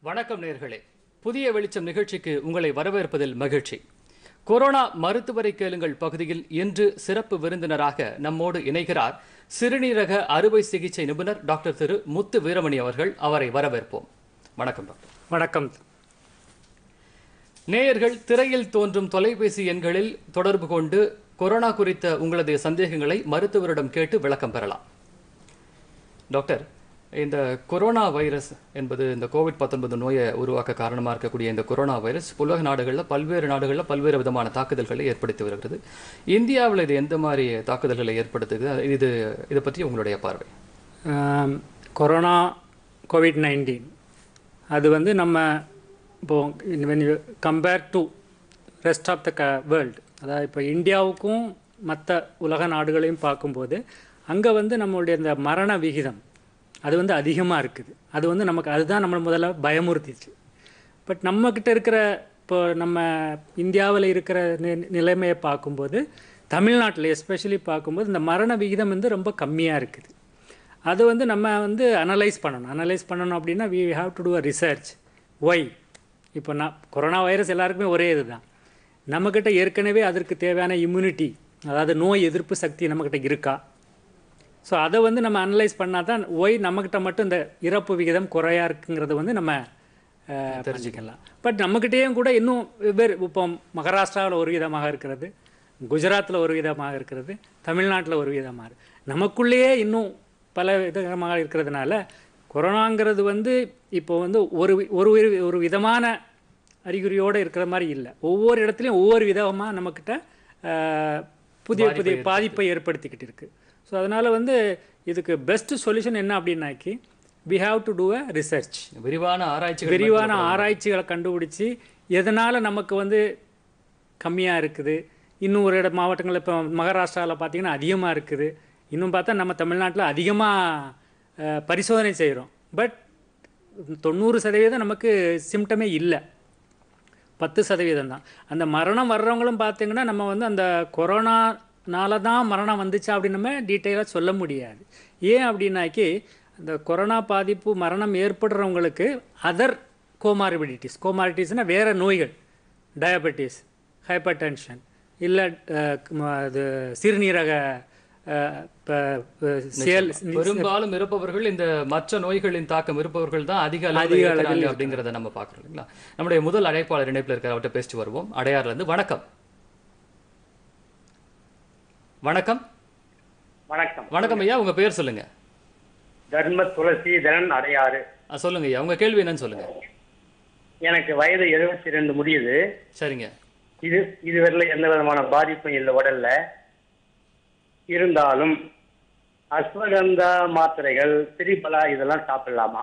வணக்கம் நேர்களே புதிய வெளிச்சம் நிகழ்ச்சிக்கு உங்களை வரவேற்பதில் மகிழ்ச்சி கொரோனா மருத்துவரை கேளுங்கள் பகுதியில் இன்று சிறப்பு விருந்தினராக நம்மோடு இணைகிறார் சிறுநீரக அறுவை சிகிச்சை நிபுணர் டாக்டர் திரு முத்து வீரமணி அவர்கள் அவரை வரவேற்போம் வணக்கம் டாக்டர் வணக்கம் நேயர்கள் திரையில் தோன்றும் தொலைபேசி எண்களில் தொடர்பு கொண்டு கொரோனா குறித்த உங்களது சந்தேகங்களை மருத்துவரிடம் கேட்டு விளக்கம் பெறலாம் டாக்டர் இந்த கொரோனா வைரஸ் என்பது இந்த கோவிட் 19 நோயை உருவாக்க காரணமாக இருக்கக்கூடிய இந்த கொரோனா வைரஸ் உலக நாடுகளில் பல்வேறு நாடுகளில் பல்வேறு விதமான தாக்குதல்களை ஏற்படுத்தி வருகிறது இந்தியாவில் இது எந்த மாதிரி தாக்குதல்களை ஏற்படுத்துது இது இதை பற்றி உங்களுடைய பார்வை ஆம், கொரோனா கோவிட் நைன்டீன் அது வந்து நம்ம இப்போ when you compare to rest of the க வேர்ல்டு அதாவது இப்போ இந்தியாவுக்கும் மற்ற உலக நாடுகளையும் பார்க்கும்போது அங்கே வந்து நம்மளுடைய இந்த மரண விகிதம் அது வந்து அதிகமாக இருக்குது அது வந்து நமக்கு அதுதான் நம்ம முதல்ல பயமுறுத்திச்சு பட் நம்மக்கிட்ட இருக்கிற இப்போ நம்ம இந்தியாவில் இருக்கிற நி- நிலைமையை பார்க்கும்போது தமிழ்நாட்டில் எஸ்பெஷலி பார்க்கும்போது இந்த மரண விகிதம் வந்து ரொம்ப கம்மியாக இருக்குது அது வந்து நம்ம வந்து அனலைஸ் பண்ணணும் அனலைஸ் பண்ணணும் அப்படின்னா we have to do a research why இப்போ நான் கொரோனா வைரஸ் எல்லாருக்குமே ஒரே இதுதான் நம்மக்கிட்ட ஏற்கனவே அதற்கு தேவையான இம்யூனிட்டி அதாவது நோய் எதிர்ப்பு சக்தி நம்மக்கிட்ட இருக்கா ஸோ அதை வந்து நம்ம அனலைஸ் பண்ணால் தான் ஒய் நம்மக்கிட்ட மட்டும் இந்த இறப்பு விகிதம் குறையா இருக்குங்கிறத வந்து நம்ம அஹ், தெரிஞ்சுக்கலாம் பட் நம்மக்கிட்டேயும் கூட இன்னும் வெவ்வேறு இப்போ மகாராஷ்டிராவில் ஒரு விதமாக இருக்கிறது குஜராத்தில் ஒரு விதமாக இருக்கிறது தமிழ்நாட்டில் ஒரு விதமாக இருக்கு நமக்குள்ளேயே இன்னும் பல விதமாக இருக்கிறதுனால கொரோனாங்கிறது வந்து இப்போ வந்து ஒரு வி- ஒரு வி- ஒரு விதமான அறிகுறியோடு இருக்கிற மாதிரி இல்லை ஒவ்வொரு இடத்துலையும் ஒவ்வொரு விதமாக நம்மக்கிட்ட அஹ், புதிய புதிய பாதிப்பை ஏற்படுத்திக்கிட்டு இருக்கு ஸோ அதனால் வந்து இதுக்கு பெஸ்ட் சொல்யூஷன் என்ன அப்படின்னாக்கி we have to do a research விரிவான ஆராய்ச்சிகள் விரிவான ஆராய்ச்சிகளை கண்டுபிடிச்சி எதனால் நமக்கு வந்து கம்மியாக இருக்குது இன்னும் ஒரு இட மாவட்டங்கள் இப்போ மகாராஷ்டிராவில் பார்த்தீங்கன்னா அதிகமாக இருக்குது இன்னும் பார்த்தா நம்ம தமிழ்நாட்டில் அதிகமாக பரிசோதனை செய்கிறோம் பட் தொண்ணூறு சதவீதம் நமக்கு சிம்டமே இல்லை பத்து சதவீதம் தான் அந்த மரணம் வர்றவங்களும் பார்த்தீங்கன்னா நம்ம வந்து அந்த கொரோனானால தான் மரணம் வந்துச்சா அப்படின்னு நம்ம டீட்டெயிலாக சொல்ல முடியாது ஏன் அப்படின்னாக்கி அந்த கொரோனா பாதிப்பு மரணம் ஏற்படுறவங்களுக்கு அதர் கோமார்பிடிட்டிஸ் கோமார்பிடிட்டிஸ்னால் வேறு நோய்கள் டயபெட்டிஸ் ஹைப்பர் டென்ஷன் இல்லை அது சிறுநீரக அஹ், ப- ப- செயல் பெரும்பாலும் இருப்பவர்கள் இந்த மற்ற நோய்களின் தாக்கம் இருப்பவர்கள் தான் அதிக அளவில் இருக்கிறாங்க அப்படிங்கறத நம்ம பார்க்கறோம் இல்லைங்களா நம்முடைய முதல் அழைப்பாளர் இணைப்பில் இருக்கிற அவர்கிட்ட பேசிட்டு வருவோம் அடையார்ல இருந்து வணக்கம் வணக்கம் வணக்கம் வணக்கம் ஐயா உங்க பேர் சொல்லுங்க தர்ம துளசிதரன் அடையாறு ஆ, சொல்லுங்க ஐயா உங்க கேள்வி என்னன்னு சொல்லுங்க எனக்கு வயது எழுபத்தி ரெண்டு முடியுது சரிங்க இது இதுவரையில எந்த விதமான பாதிப்பும் இல்லை உடல்ல இருந்தாலும் அஸ்வகந்தா மாத்திரைகள் திரிபலா இதெல்லாம் சாப்பிடலாமா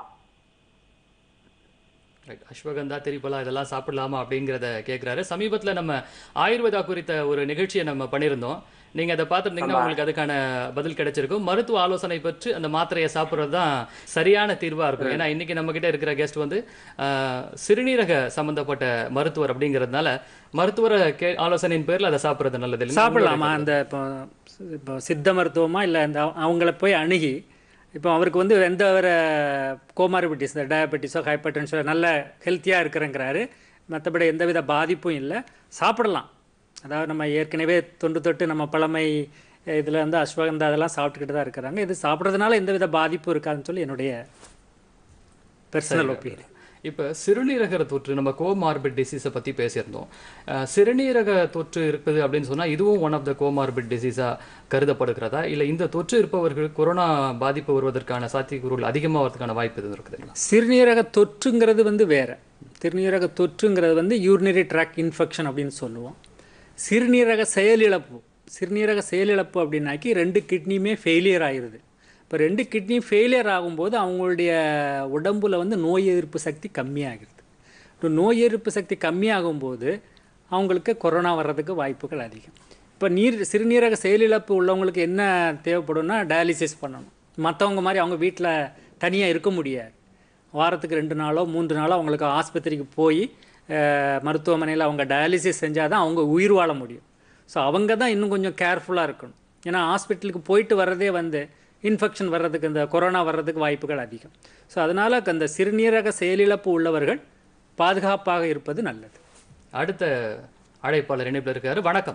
ரைட் அஸ்வகந்தா திரிபலா இதெல்லாம் சாப்பிடலாமா அப்படிங்கிறத கேட்குறாரு சமீபத்தில் நம்ம ஆயுர்வேதா குறித்த ஒரு நிகழ்ச்சியை நம்ம பண்ணியிருந்தோம் நீங்கள் அதை பார்த்துருந்தீங்கன்னா உங்களுக்கு அதுக்கான பதில் கிடைச்சிருக்கும் மருத்துவ ஆலோசனை பெற்று அந்த மாத்திரையை சாப்பிட்றது தான் சரியான தீர்வாக இருக்கும் ஏன்னா இன்னைக்கு நம்ம கிட்ட இருக்கிற கெஸ்ட் வந்து ஆஹ், சிறுநீரக சம்பந்தப்பட்ட மருத்துவர் அப்படிங்கிறதுனால மருத்துவர கே ஆலோசனையின் பேரில் அதை சாப்பிட்றது நல்லது இல்லைங்களா? சாப்பிடலாமா அந்த இப்போ இப்போ சித்த மருத்துவமா இல்லை அந்த அவங்கள போய் அணுகி இப்போ அவருக்கு வந்து எந்த ஒரு கோமார்பிட்டிஸ் இந்த டயபெட்டிஸோ ஹைப்பர் டென்ஷனோ நல்ல ஹெல்த்தியாக இருக்கிறேங்கிறாரு மற்றபடி எந்தவித பாதிப்பும் இல்லை சாப்பிடலாம் அதாவது நம்ம ஏற்கனவே தொன்று தொட்டு நம்ம பழமை இதில் வந்து அஸ்வகந்தா அதெல்லாம் சாப்பிட்டுக்கிட்டு தான் இருக்கிறாங்க இது சாப்பிட்றதுனால எந்தவித பாதிப்பும் இருக்காதுன்னு சொல்லி என்னுடைய பர்சனல் ஒப்பீனியன் இப்போ சிறுநீரக தொற்று நம்ம கோமார்பிட் டிசீஸை பற்றி பேசியிருந்தோம் அஹ், சிறுநீரக தொற்று இருக்குது அப்படின்னு சொன்னால் இதுவும் ஒன் ஆஃப் த கோமார்பிட் டிசீஸாக கருதப்படுகிறதா இல்லை இந்த தொற்று இருப்பவர்கள் கொரோனா பாதிப்பு வருவதற்கான சாத்தியக்கூறுகள் அதிகமாக வரதுக்கான வாய்ப்பு எதுவும் இருக்குதுங்களா சிறுநீரக தொற்றுங்கிறது வந்து வேற சிறுநீரக தொற்றுங்கிறது வந்து யூரினரி ட்ராக் இன்ஃபெக்ஷன் அப்படின்னு சொல்லுவோம் சிறுநீரக செயலிழப்பு சிறுநீரக செயலிழப்பு அப்படின்னாக்கி ரெண்டு கிட்னியுமே ஃபெயிலியர் ஆயிடுது இப்போ ரெண்டு கிட்னியும் ஃபெயிலியர் ஆகும்போது அவங்களுடைய உடம்புல வந்து நோய் எதிர்ப்பு சக்தி கம்மியாகிறது இப்போ நோய் எதிர்ப்பு சக்தி கம்மியாகும்போது அவங்களுக்கு கொரோனா வர்றதுக்கு வாய்ப்புகள் அதிகம் இப்போ நீர் சிறுநீரக செயலிழப்பு உள்ளவங்களுக்கு என்ன தேவைப்படும்னா டயாலிசிஸ் பண்ணணும் மற்றவங்க மாதிரி அவங்க வீட்டில் தனியாக இருக்க முடியாது வாரத்துக்கு ரெண்டு நாளோ மூன்று நாளோ அவங்களுக்கு ஆஸ்பத்திரிக்கு போய் மருத்துவமனையில் அவங்க டயாலிசிஸ் செஞ்சால் தான் அவங்க உயிர் வாழ முடியும் ஸோ அவங்க தான் இன்னும் கொஞ்சம் கேர்ஃபுல்லாக இருக்கணும் ஏன்னா ஹாஸ்பிட்டலுக்கு போயிட்டு வர்றதே வந்து இன்ஃபெக்ஷன் வர்றதுக்கு இந்த கொரோனா வர்றதுக்கு வாய்ப்புகள் அதிகம் ஸோ அதனால் அந்த சிறுநீரக செயலிழப்பு உள்ளவர்கள் பாதுகாப்பாக இருப்பது நல்லது அடுத்த அழைப்பாளர் இணைப்பில் இருக்காரு வணக்கம்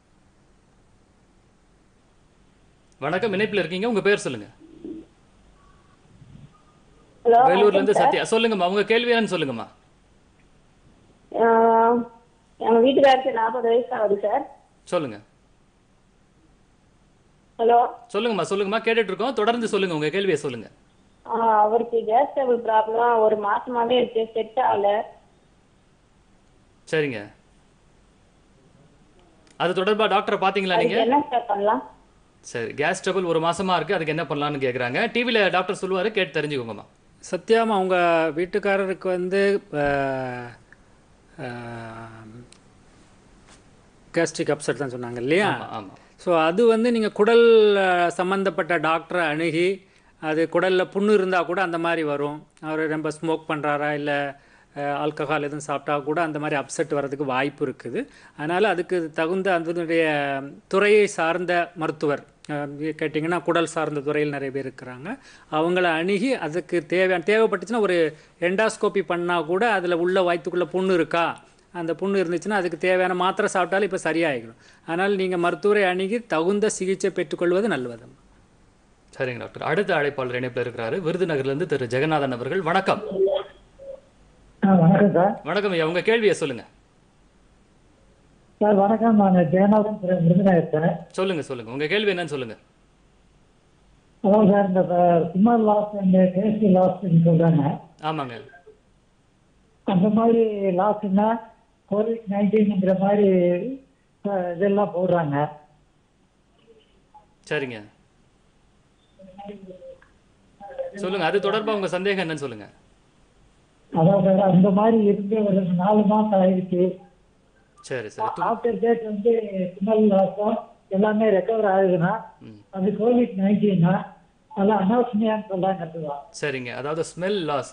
வணக்கம் இணைப்பில் இருக்கீங்க உங்க பேர் சொல்லுங்க ஹலோ வேலூர்ல இருந்து சத்யா சொல்லுங்கம்மா உங்க கேள்வி என்னன்னு சொல்லுங்கம்மா ஆஹ் எங்க வீட்டுக்காருக்கு நாற்பது வயசு ஆகுது சார் சொல்லுங்க ஹலோ சொல்லுங்கம்மா சொல்லுங்கம்மா கேட்டுட்டு இருக்கோம் தொடர்ந்து சொல்லுங்க உங்க கேள்வியை சொல்லுங்க ஆஹ் அவருக்கு கேஸ் டபுள் ப்ராப்ளம் ஒரு மாசமாவே இருக்கு செட் ஆகல சரிங்க அது தொடர்பா டாக்டரை பாத்தீங்களா நீங்க அதுக்கு என்ன சார் பண்ணலாம் சரி கேஸ் ட்ரபிள் ஒரு மாசமா இருக்கு அதுக்கு என்ன பண்ணலாம்னு கேக்குறாங்க டிவில டாக்டர் சொல்லுவாரு கேட்டு தெரிஞ்சுக்கோங்கம்மா சத்யாமா அவங்க வீட்டுக்காரருக்கு வந்து கேஸ்ட்ரிக் அப்செட் தான் சொன்னாங்க இல்லையா ஆமா ஆமா ஸோ அது வந்து நீங்கள் குடல் அஹ், சம்மந்தப்பட்ட டாக்டரை அணுகி அது குடலில் புண்ணு இருந்தால் கூட அந்த மாதிரி வரும் அவர் ரொம்ப ஸ்மோக் பண்ணுறாரா இல்லை ஆல்கஹால் எதுவும் சாப்பிட்டா கூட அந்த மாதிரி அப்செட் வர்றதுக்கு வாய்ப்பு இருக்குது அதனால் அதுக்கு தகுந்த அதனுடைய துறையை சார்ந்த மருத்துவர் அஹ், கேட்டிங்கன்னா குடல் சார்ந்த துறையில் நிறைய பேர் இருக்கிறாங்க அவங்கள அணுகி அதுக்கு தேவையான தேவைப்பட்டுச்சுன்னா ஒரு எண்டாஸ்கோபி பண்ணால் கூட அதில் உள்ள வயிற்றுக்குள்ளே புண்ணு இருக்கா அந்த புண்ணு இருந்துச்சுன்னா அதுக்கு தேவையான மாத்திரை சாப்பிட்டாலும் இப்போ சரியாயிடும் அதனால் நீங்கள் மருத்துவரை அணுகி தகுந்த சிகிச்சை பெற்றுக்கொள்வது நல்லது சரிங்க டாக்டர் அடுத்த அழைப்பாளர் இணைப்பில் இருக்கிறாரு விருதுநகர்ல இருந்து திரு ஜெகநாதன் அவர்கள் வணக்கம் ஆ வணக்கம் சார் வணக்கம் ஐயா உங்க கேள்வியை சொல்லுங்க சார் வணக்கம் நான் ஜெயநாதன் திரு விருதுநகர் சார் சொல்லுங்க சொல்லுங்க உங்க கேள்வி என்னன்னு சொல்லுங்க அதான் சார் இந்த சுமர் லாஸ் அண்ட் டேஸ்டி லாஸ்ன்னு சொல்றாங்க ஆமாங்க அந்த மாதிரி லாஸ்னா கோவிட் நைன்டீன்ங்கிற மாதிரி அஹ், இதெல்லாம் போடுறாங்க சரிங்க சொல்லுங்க அது தொடர்பா உங்க சந்தேகம் என்னன்னு சொல்லுங்க அதான் சார் அந்த மாதிரி இருந்து ஒரு நாலு மாசம் ஆயிடுச்சு சரி சரி து- ஆஃப்டர் டேட் வந்து சுமல் லாஸும் எல்லாமே ரெக்கவர் ஆகுதுன்னா ம். அது கோவிட் நைன்டீனா அதெல்லாம் அனாஸ்மியான்னு சொல்றாங்க அதுதான் சரிங்க அதாவது ஸ்மெல் லாஸ்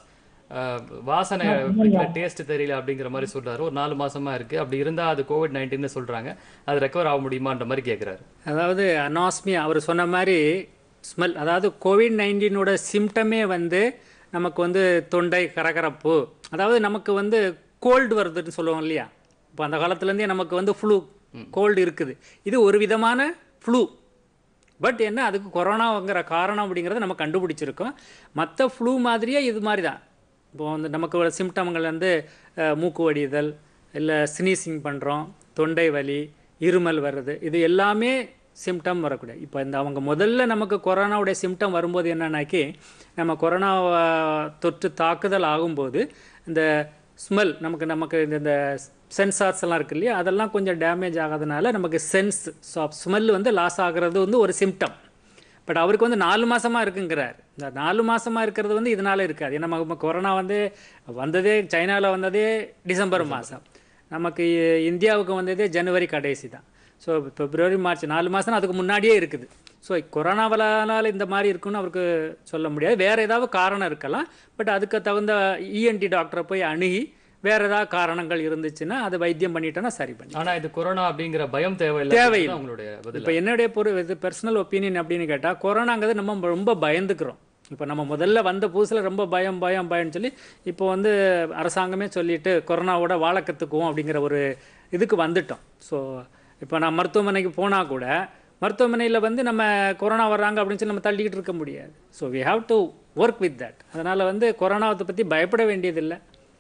வாசனை டேஸ்ட் தெரியல அப்படிங்கிற மாதிரி சொல்றாரு ஒரு நாலு மாசமா இருக்கு அப்படி இருந்தா அது கோவிட் நைன்டீன் சொல்றாங்க அது ரெக்கவர் ஆக முடியுமான்ற மாதிரி கேக்குறாரு அதாவது அனாஸ்மி அவர் சொன்ன மாதிரி ஸ்மெல் அதாவது கோவிட் நைன்டீனோட சிம்டமே வந்து நமக்கு வந்து தொண்டை கரகரப்பு அதாவது நமக்கு வந்து கோல்டு வருதுன்னு சொல்லுவோம் இல்லையா இப்போ அந்த காலத்துலேருந்தே நமக்கு வந்து ஃப்ளூ கோல்டு இருக்குது இது ஒரு விதமான ஃப்ளூ பட் என்ன அதுக்கு கொரோனாங்கிற காரணம் அப்படிங்கிறத நம்ம கண்டுபிடிச்சிருக்கோம் மற்ற ஃப்ளூ மாதிரியே இது மாதிரி தான் இப்போ வந்து நமக்கு ஒரு சிம்டம்கள் வந்து அஹ், மூக்கு வடிதல் இல்லை ஸ்னீசிங் பண்ணுறோம் தொண்டை வலி இருமல் வருது இது எல்லாமே சிம்டம் வரக்கூடிய இப்போ இந்த அவங்க முதல்ல நமக்கு கொரோனாவுடைய சிம்டம் வரும்போது என்னன்னாக்கி நம்ம கொரோனா அஹ், தொற்று தாக்குதல் ஆகும்போது இந்த ஸ்மெல் நமக்கு நமக்கு இந்த- இந்த சென்சார்ஸ் எல்லாம் இருக்கு இல்லையா அதெல்லாம் கொஞ்சம் டேமேஜ் ஆகாதனால நமக்கு சென்ஸ் ஸ்மெல் வந்து லாஸ் ஆகிறது வந்து ஒரு சிம்டம் பட் அவருக்கு வந்து நாலு மாசமா இருக்குங்கிறார் இந்த நாலு மாசமா இருக்கிறது வந்து இதனால இருக்காது ஏன்னா நம்ம கொரோனா வந்து வந்ததே சைனாவில் வந்ததே டிசம்பர் மாதம் நமக்கு இ- இந்தியாவுக்கு வந்ததே ஜனவரி கடைசி தான் ஸோ பிப்ரவரி மார்ச் நாலு மாதம் அதுக்கு முன்னாடியே இருக்குது ஸோ கொரோனாவலால் இந்த மாதிரி இருக்குன்னு அவருக்கு சொல்ல முடியாது வேறு ஏதாவது காரணம் இருக்கலாம் பட் அதுக்கு தகுந்த இஎன்டி டாக்டரை போய் அணுகி வேறு ஏதாவது காரணங்கள் இருந்துச்சுன்னா அதை வைத்தியம் பண்ணிட்டோன்னா சரி பண்ணி ஆனா இது கொரோனா அப்படிங்கிற பயம் தேவையில்லை தேவையில்லை. உங்களுடைய பதில் இப்போ என்னுடைய பொரு இது பர்சனல் ஒப்பீனியன் அப்படின்னு கேட்டால் கொரோனாங்கிறது நம்ம ரொம்ப பயந்துக்கிறோம் இப்போ நம்ம முதல்ல வந்த புதுசில் ரொம்ப பயம் பயம் பயம்னு சொல்லி இப்போ வந்து அரசாங்கமே சொல்லிட்டு கொரோனாவோட வாழ கற்றுக்குவோம் அப்படிங்கிற ஒரு இதுக்கு வந்துட்டோம் ஸோ இப்போ நான் மருத்துவமனைக்கு போனால் கூட மருத்துவமனையில் வந்து நம்ம கொரோனா வர்றாங்க அப்படின்னு சொல்லி நம்ம தள்ளிக்கிட்டு இருக்க முடியாது so we have to work with that அதனால் வந்து கொரோனாவை பற்றி பயப்பட வேண்டியதில்லை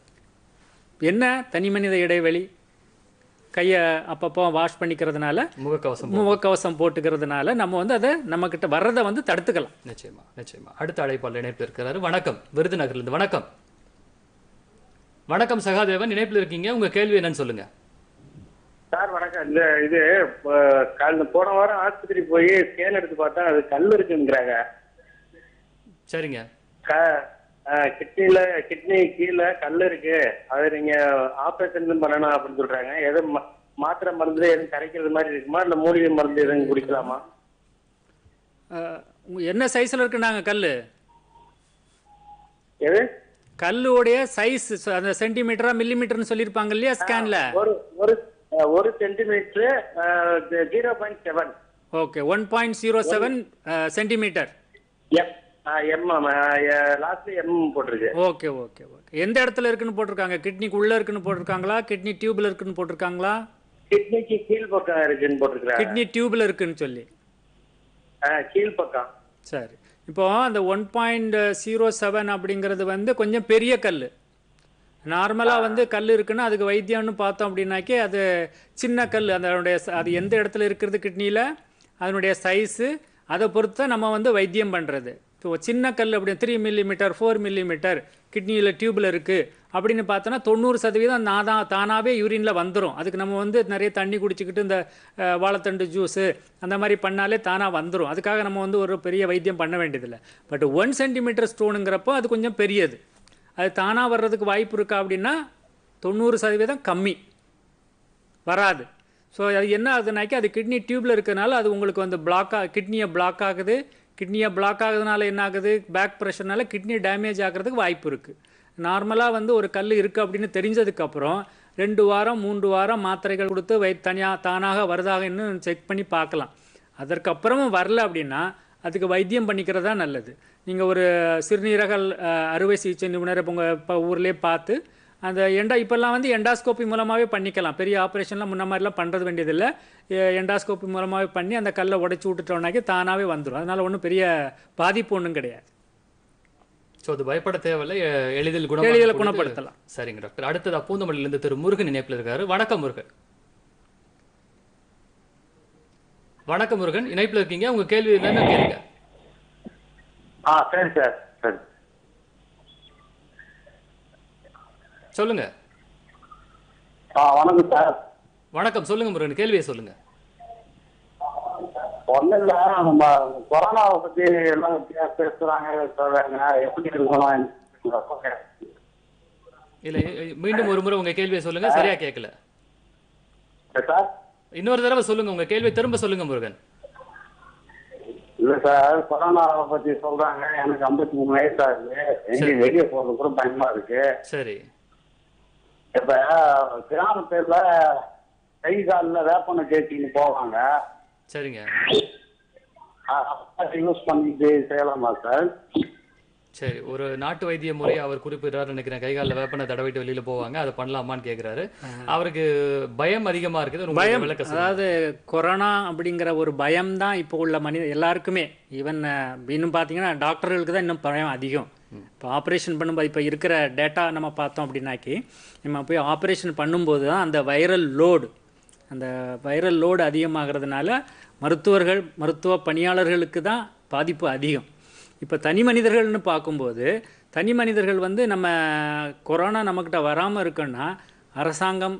என்ன தனி மனித இடைவெளி கையை அப்பப்போ வாஷ் பண்ணிக்கிறதுனால முகக்கவசம் முகக்கவசம் போட்டுக்கிறதுனால நம்ம வந்து அதை நம்மக்கிட்ட வர்றதை வந்து தடுத்துக்கலாம் நிச்சயமா நிச்சயமா அடுத்த அழைப்பாளர் இணைப்பில் இருக்கிறாரு வணக்கம் விருதுநகர்ல இருந்து வணக்கம் வணக்கம் சகாதேவன் இணைப்பில் இருக்கீங்க உங்க கேள்வி என்னன்னு சொல்லுங்க சார் வணக்கம் இந்த இது இப்போ கால் போன வாரம் ஆஸ்பத்திரி போய் ஸ்கேன் எடுத்து பார்த்தா அது கல் இருக்குங்கிறாங்க சரிங்க க கிட்னில கிட்னி கீழே கல் இருக்கு அதை நீங்க ஆபரேஷன் பண்ணணும் அப்படின்னு சொல்றாங்க எதுவும் ம- மாத்திரை மருந்து எதுவும் கரைக்கிறது மாதிரி இருக்குமா இல்ல மூலிகை மருந்து எதுவும் குடிக்கலாமா அஹ், உங்க என்ன சைஸில் இருக்கு நாங்கள் கல் எது கல்லுடைய சைஸ் அந்த சென்டிமீட்டரா மில்லிமீட்டர்னு சொல்லியிருப்பாங்க இல்லையா ஸ்கேனில் ஒரு ஒரு அஹ், ஒரு centimetre zero point seven okay one point zero seven centimetre M M லாஸ்ட்ல எம் போட்டிருக்கு ஓகே ஓகே ஓகே எந்த இடத்துல இருக்குன்னு போட்டிருக்காங்க கிட்னிக்கு உள்ளே இருக்குன்னு போட்டிருக்காங்களா கிட்னி டியூப்ல இருக்குன்னு போட்டிருக்காங்களா கிட்னிக்கு கீழ் பக்கம் இருக்குன்னு போட்டிருக்கிறாங்க கிட்னி டியூப்ல இருக்குன்னு சொல்லி கீழ் பக்கம் சரி இப்போ அந்த ஒன் பாயிண்ட் ஜீரோ செவன் அப்படிங்கிறது வந்து கொஞ்சம் பெரிய கல் நார்மலாக வந்து கல் இருக்குன்னா அதுக்கு வைத்தியம்னு பார்த்தோம் அப்படின்னாக்கி அது சின்ன கல் அதனுடைய ச- அது எந்த இடத்துல இருக்கிறது கிட்னியில் அதனுடைய சைஸு அதை பொறுத்து தான் நம்ம வந்து வைத்தியம் பண்ணுறது இப்போ சின்ன கல் அப்படி த்ரீ மில்லிமீட்டர் ஃபோர் மில்லிமீட்டர் கிட்னியில் டியூப்பில் இருக்குது அப்படின்னு பார்த்தோன்னா தொண்ணூறு சதவீதம் நான் தான் தானாகவே யூரினில் வந்துடும் அதுக்கு நம்ம வந்து நிறைய தண்ணி குடிச்சிக்கிட்டு இந்த அஹ், வாழைத்தண்டு ஜூஸு அந்த மாதிரி பண்ணாலே தானாக வந்துடும் அதுக்காக நம்ம வந்து ஒரு பெரிய வைத்தியம் பண்ண வேண்டியதில்லை பட் ஒன் சென்டிமீட்டர் ஸ்டோனுங்கிறப்போ அது கொஞ்சம் பெரியது அது தானாக வர்றதுக்கு வாய்ப்பு இருக்கா அப்படின்னா தொண்ணூறு சதவீதம் கம்மி வராது ஸோ அது என்ன ஆகுதுனாக்கி அது கிட்னி டியூப்பில் இருக்கறனால அது உங்களுக்கு வந்து பிளாக் கிட்னியை பிளாக் ஆகுது கிட்னியை பிளாக் ஆகுதுனால என்ன ஆகுது பேக் ப்ரெஷர்னால கிட்னி டேமேஜ் ஆகிறதுக்கு வாய்ப்பு இருக்குது நார்மலாக வந்து ஒரு கல் இருக்குது அப்படின்னு தெரிஞ்சதுக்கப்புறம் ரெண்டு வாரம் மூன்று வாரம் மாத்திரைகள் கொடுத்து வை தனியாக தானாக வருதாக இன்னும் செக் பண்ணி பார்க்கலாம் அதற்கப்புறமும் வரல அப்படின்னா அதுக்கு வைத்தியம் பண்ணிக்கிறது தான் நல்லது நீங்கள் ஒரு சிறுநீரக அஹ், அறுவை சிகிச்சை நிபுணரை உங்கள் இப்போ ஊர்லேயே பார்த்து அந்த எண்டா இப்போல்லாம் வந்து எண்டாஸ்கோப்பி மூலமாகவே பண்ணிக்கலாம் பெரிய ஆப்ரேஷன்லாம் முன்ன மாதிரிலாம் பண்ணுறது வேண்டியதில்லை எ- எண்டாஸ்கோப்பி மூலமாகவே பண்ணி அந்த கல்லை உடைச்சி விட்டுட்டோம்னாக்கி தானாகவே வந்துடும் அதனால் ஒன்றும் பெரிய பாதிப்பு ஒன்றும் கிடையாது ஸோ அது பயப்பட தேவையில்லை எ- எளிதில் எளிதில் குணமாக குணப்படுத்தலாம். சரிங்க டாக்டர் அடுத்தது பூந்தமல்லியிலிருந்து திரு முருகன் இணைப்பில் இருக்காரு வணக்கம் முருகன் வணக்கம் முருகன் இணைப்பில் இருக்கீங்க உங்க கேள்வி என்னன்னு கேளுங்க ஆ சரி சார் சரி சொல்லுங்க ஆ வணக்கம் சார் வணக்கம் சொல்லுங்க முருகன் கேள்வியை சொல்லுங்க ஒன்றும் இல்லை நம்ம கொரோனாவை பற்றி எல்லாம் பே- பேசுறாங்க சொல்றாங்க எப்படி இருக்கணும் இல்ல இ- இ- மீண்டும் ஒரு முறை உங்க கேள்வியை சொல்லுங்க சரியா கேட்கல சார் இன்னொரு தடவை சொல்லுங்க உங்க கேள்வியை திரும்ப சொல்லுங்க முருகன் இல்ல சார் கொரோனாவை பத்தி சொல்றாங்க எனக்கு ஐம்பத்தி மூணு வயசு ஆகுது எங்கேயும் வெளியே போறது கூட பயமா இருக்கு சரி இப்ப கிராமத்துல கை காலில் வேப்பனை தேய்ச்சின்னு போவாங்க சரிங்க யூஸ் பண்ணிட்டு செய்யலாமா சார் சரி ஒரு நாட்டு வைத்திய முறை அவர் குறிப்பிடுறாரு நினைக்கிறேன் கை காலில் வேப்பனை தடவிட்டு வெளியில போவாங்க அதை பண்ணலாமான்னு கேக்குறாரு அவருக்கு பயம் அதிகமா இருக்குது உங்களுக்கு பயம் விளக்க சொல்லுங்க. அதாவது கொரோனா அப்படிங்கிற ஒரு பயம் தான் இப்போ உள்ள மனித எல்லாருக்குமே ஈவன் இன்னும் பார்த்தீங்கன்னா டாக்டர்களுக்கு தான் இன்னும் பயம் அதிகம் இப்போ ஆப்ரேஷன் பண்ணும்போது இப்போ இருக்கிற டேட்டா நம்ம பார்த்தோம் அப்படின்னாக்கி நம்ம போய் ஆப்ரேஷன் பண்ணும்போது தான் அந்த வைரல் லோடு அந்த வைரல் லோடு அதிகமாகிறதுனால மருத்துவர்கள் மருத்துவ பணியாளர்களுக்கு தான் பாதிப்பு அதிகம் இப்போ தனி மனிதர்கள்னு பார்க்கும்போது தனி மனிதர்கள் வந்து நம்ம கொரோனா நம்மக்கிட்ட வராமல் இருக்குன்னா அரசாங்கம்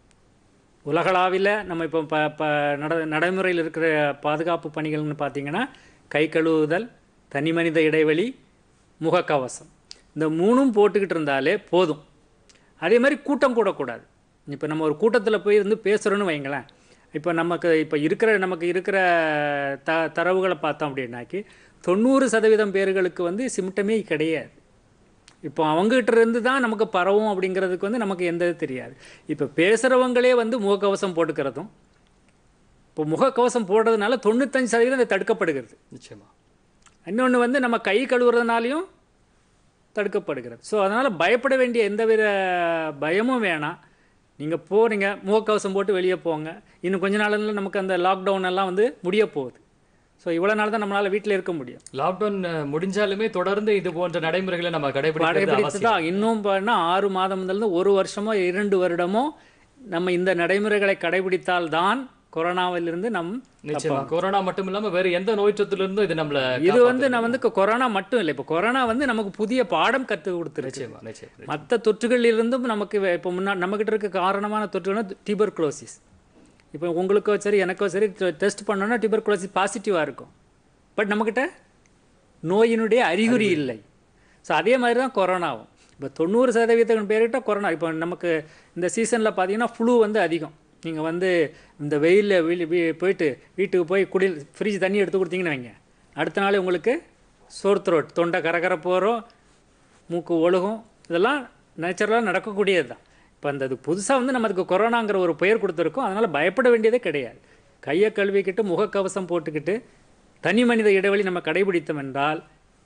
உலகளாவில் நம்ம இப்போ ப ப நட நடைமுறையில் இருக்கிற பாதுகாப்பு பணிகள்னு பார்த்தீங்கன்னா கை கழுவுதல் தனி மனித இடைவெளி முகக்கவசம் இந்த மூணும் போட்டுக்கிட்டு இருந்தாலே போதும் அதே மாதிரி கூட்டம் கூடக்கூடாது இப்போ நம்ம ஒரு கூட்டத்தில் போய் இருந்து பேசுகிறோன்னு வைங்களேன் இப்போ நமக்கு இப்போ இருக்கிற நமக்கு இருக்கிற த தரவுகளை பார்த்தோம் அப்படின்னாக்கி தொண்ணூறு சதவீதம் பேர்களுக்கு வந்து சிம்டமே கிடையாது இப்போ அவங்ககிட்ட இருந்து தான் நமக்கு பரவும் அப்படிங்கிறதுக்கு வந்து நமக்கு எந்த இது தெரியாது இப்போ பேசுகிறவங்களே வந்து முகக்கவசம் போட்டுக்கிறதும் இப்போ முகக்கவசம் போடுறதுனால தொண்ணூத்தஞ்சு சதவீதம் அது தடுக்கப்படுகிறது நிச்சயமா இன்னொன்று வந்து நம்ம கை கழுவுறதுனாலையும் தடுக்கப்படுகிறது ஸோ அதனால் பயப்பட வேண்டிய எந்தவித பயமும் வேணாம் நீங்கள் போகிறீங்க முகக்கவசம் போட்டு வெளியே போங்க இன்னும் கொஞ்ச நாளில் நமக்கு அந்த லாக்டவுன் எல்லாம் வந்து முடிய போகுது ஸோ இவ்வளோ நாள் தான் நம்மளால் வீட்டில் இருக்க முடியும் லாக்டவுன் அஹ், முடிஞ்சாலுமே தொடர்ந்து இது போன்ற நடைமுறைகளை நம்ம கடைபிடிக்கிறது கடைபிடித்து அவசியம் தான் இன்னும் பண்ணால் ஆறு மாதம் முதல்ல ஒரு வருஷமோ இரண்டு வருடமோ நம்ம இந்த நடைமுறைகளை கடைபிடித்தால் தான் கொரோனாவிலிருந்து நம் நிச்சயமா கொரோனா மட்டும் இல்லாம வேற எந்த நோய் தொற்றிலிருந்தும் இது நம்மள இது வந்து நான் வந்து கொரோனா மட்டும் இல்லை இப்போ கொரோனா வந்து நமக்கு புதிய பாடம் கற்றுக் கொடுத்துருச்சு நிச்சயமா நிச்சயமா மற்ற தொற்றுகளிலிருந்தும் நமக்கு வே- இப்போ முன்னா நம்மக்கிட்ட இருக்க காரணமான தொற்றுகள் டியூபர்குலோசிஸ் இப்போ உங்களுக்கோ சரி எனக்கோ சரி டெஸ்ட் பண்ணோன்னா டியூபர்குலோசிஸ் பாசிட்டிவாக இருக்கும் பட் நம்மக்கிட்ட நோயினுடைய அறிகுறி இல்லை ஸோ அதே மாதிரி தான் கொரோனாவும் இப்போ தொண்ணூறு சதவீதம் பேர்கிட்ட கொரோனா இப்போ நமக்கு இந்த சீசனில் பார்த்தீங்கன்னா ஃப்ளூ வந்து அதிகம் நீங்கள் வந்து இந்த வெயிலில் வெளி வீ- போயிட்டு வீட்டுக்கு போய் குடில் ஃப்ரிட்ஜ் தண்ணி எடுத்து கொடுத்தீங்கன்னு வைங்க அடுத்த நாள் உங்களுக்கு சோர் த்ரோட் தொண்டை கரகர போகிறோம் மூக்கு ஒழுகும் இதெல்லாம் நேச்சுரலாக நடக்கக்கூடியது தான் இப்போ அந்த அது புதுசாக வந்து நம்ம அதுக்கு கொரோனாங்கிற ஒரு பெயர் கொடுத்துருக்கோம் அதனால் பயப்பட வேண்டியதே கிடையாது கையை கழுவிக்கிட்டு முகக்கவசம் போட்டுக்கிட்டு தனி மனித இடைவெளி நம்ம கடைபிடித்தோம் என்றால்